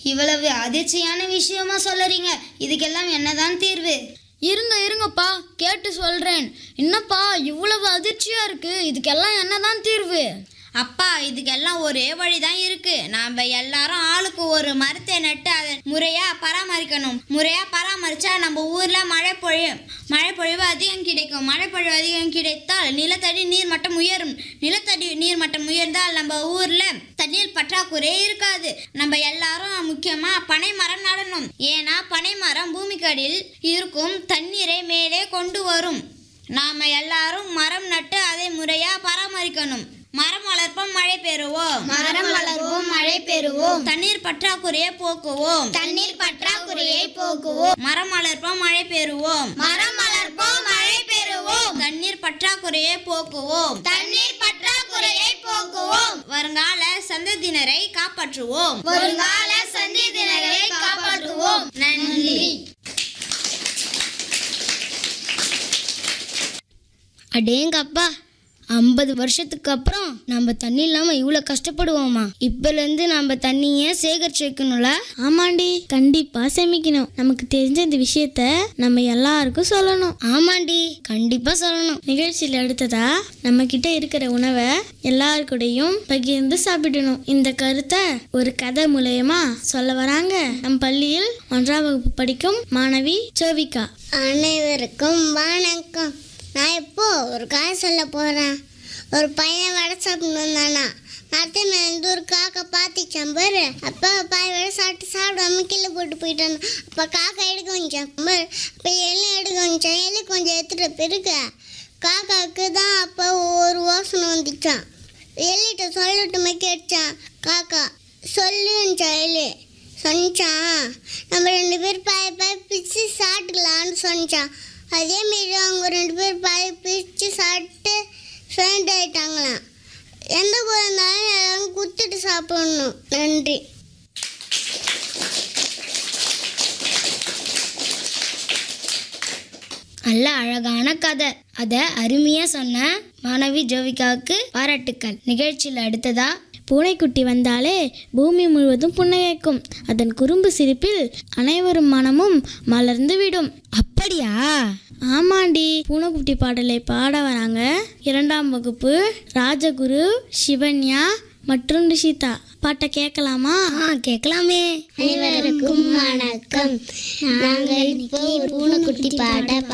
இவ்வளவு அதிர்ச்சியான விஷயமா சொல்லறீங்க இதுக்கெல்லாம் என்னதான் தீர்வு இருங்க இருங்கப்பா கேட்டு சொல்றேன் என்னப்பா இவ்வளவு அதிர்ச்சியா இருக்கு இதுக்கெல்லாம் என்னதான் தீர்வு அப்பா இதுக்கெல்லாம் ஒரே வழிதான் இருக்கு நாம எல்லாரும் ஆளுக்கு ஒரு மரத்தை நட்டு அதை முறையா பராமரிக்கணும் முறையா பராமரிச்சா நம்ம ஊர்ல மழை பொழியும் மழை பொழிவு அதிகம் கிடைக்கும் மழை பொழிவு அதிகம் கிடைத்தால் நிலத்தடி நீர் மட்டம் உயரும் நிலத்தடி நீர் மட்டம் உயர்ந்தால் நம்ம ஊர்ல தண்ணீர் பற்றாக்குறை இருக்காது நம்ம எல்லாரும் முக்கியமா பனை மரம் நடணும் ஏன்னா பனை மரம் பூமிக்கடியில் இருக்கும் தண்ணீரை மேலே கொண்டு வரும் நாம எல்லாரும் மரம் நட்டு அதை முறையா பராமரிக்கணும் மரம் வளர்ப்போம் மழை பெறுவோம் மரம் வளர்வோம் மழை பெறுவோம் தண்ணீர் பற்றாக்குறையை போக்குவோம் தண்ணீர் பற்றாக்குறையை போக்குவோம் மரம் வளர்ப்போம் மழை பெறுவோம் மரம் வளர்ப்போம் மழை பெறுவோம் தண்ணீர் பற்றாக்குறையை போக்குவோம் தண்ணீர் பற்றாக்குறையை போக்குவோம் வருங்கால சந்ததியினரை காப்பாற்றுவோம் வருங்கால சந்ததியினரை காப்பாற்றுவோம் நன்றி அடேங்கப்பா ஐம்பது வருஷத்துக்கு அப்புறம் நம்ம தண்ணி இல்லாம இவ்வளவு கஷ்டப்படுவோமா இப்பல இருந்து நம்ம தண்ணிய சேகரிச்சு வைக்கணும்ல ஆமாண்டி கண்டிப்பா சேமிக்கணும் நமக்கு தெரிஞ்ச இந்த விஷயத்த நம்ம எல்லாருக்கும் சொல்லணும் ஆமாண்டி கண்டிப்பா சொல்லணும் நிகழ்ச்சியில் அடுத்ததா நம்ம கிட்ட இருக்கிற உணவை எல்லாருக்கூடையும் பகிர்ந்து சாப்பிடணும் இந்த கருத்தை ஒரு கதை மூலயமா சொல்ல வராங்க நம் பள்ளியில் ஒன்றாம் வகுப்பு படிக்கும் மாணவி சோவிகா அனைவருக்கும் வணக்கம் நான் இப்போ ஒரு கதை சொல்ல போகிறேன் ஒரு பையன் வடை சாப்பிட்டு வந்தானா மரத்தை மேலேருந்து ஒரு காக்கா பார்த்துச்சான் பாரு அப்போ பாய் வடை சாப்பிட்டு சாப்பிடாம கீழே போட்டு போயிட்டான் அப்போ காக்கா எடுக்க வந்துச்சான் பாரு அப்போ எலி எடுக்க வந்துச்சான் எலி கொஞ்சம் எடுத்துட்ட பிறகு காக்காவுக்கு தான் அப்போ ஒரு யோசனை வந்துச்சான் எலிகிட்ட சொல்லட்டுமே கேட்டான் காக்கா சொல்லுச்சான் எலி சொன்னான் நம்ம ரெண்டு பேர் பாய பாய பிச்சு சாப்பிட்டுக்கலான்னு சொன்னான் அதேமாரி அவங்க ரெண்டு பேர் பாய பிச்சு சாப்பிட்டு ஃப்ரெண்ட் ஆயிட்டாங்களாம் எந்த போய் இருந்தாலும் எல்லாரும் குத்துட்டு சாப்பிடணும் நன்றி நல்ல அழகான கதை அத அருமையா சொன்ன மாணவி ஜோவிகாவுக்கு பாராட்டுக்கள் நிகழ்ச்சியில் அடுத்ததா பூனைக்குட்டி வந்தாலே பூமி முழுவதும் புன்னகைக்கும் அதன் குறும்பு சிரிப்பில் அனைவரும் மனமும் மலர்ந்து விடும் அப்படியா ஆமாண்டி பூனைக்குட்டி பாடலை பாட வராங்க இரண்டாம் வகுப்பு ராஜகுரு சிவன்யா மற்றும் ரிஷிதா பாட்டை கேட்கலாமா ஆ கேட்கலாமே அனைவருக்கும் வணக்கம் நாங்கள் இப்போ பூனைக்குட்டி பாட